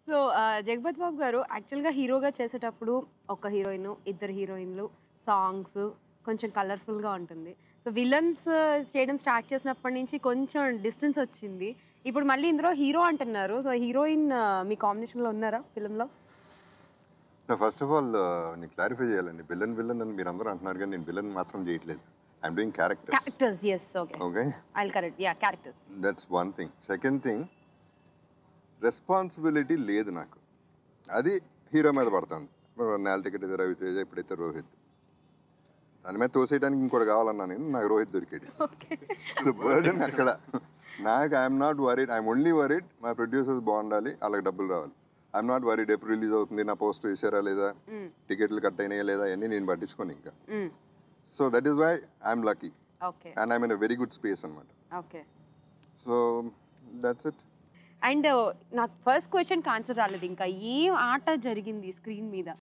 so Jagapath బాబు గారు యాక్చువల్గా హీరోగా చేసేటప్పుడు ఒక హీరోయిన్ ఇద్దరు హీరోయిన్లు సాంగ్స్ కొంచెం కలర్ఫుల్గా ఉంటుంది సో విలన్స్ చేయడం స్టార్ట్ చేసినప్పటి నుంచి కొంచెం డిస్టెన్స్ వచ్చింది ఇప్పుడు మళ్ళీ ఇందులో హీరో అంటున్నారు సో హీరోయిన్ మీ కాంబినేషన్లో ఉన్నారా ఫిలింలో ఫస్ట్ ఆఫ్ ఆల్ నేను క్లారిఫై చేయాలండి విలన్ విలన్ అని మీరు అందరూ అంటున్నారు కానీ నేను విలన్ మాత్రం చేయట్లేదు I'm doing characters characters yes okay okay I correct yeah characters that's one thing second thing responsibility లేదు నాకు అది హీరో మీద పడుతుంది నేల టికెట్ అయితే రవితేజ ఇప్పుడైతే రోహిత్ దాని మీద తోసేయడానికి ఇంకోటి కావాలన్నా నేను నాకు రోహిత్ దొరికేది సో బర్డన్ అక్కడ నాకు I'm not worried I'm only worried మా ప్రొడ్యూసర్స్ బాగుండాలి వాళ్ళకి డబ్బులు రావాలి ఐఎమ్ నాట్ వరీడ్ ఎప్పుడు రిలీజ్ అవుతుంది నా పోస్ట్ వేసారా లేదా టికెట్లు కట్ అయినాయా లేదా అన్నీ నేను పట్టించుకోను ఇంకా so that is why I'm lucky okay and I'm in a very good space అనమాట okay so that's it and నాకు ఫస్ట్ క్వశ్చన్కి ఆన్సర్ రాలేదు ఇంకా ఏం ఆట జరిగింది స్క్రీన్ మీద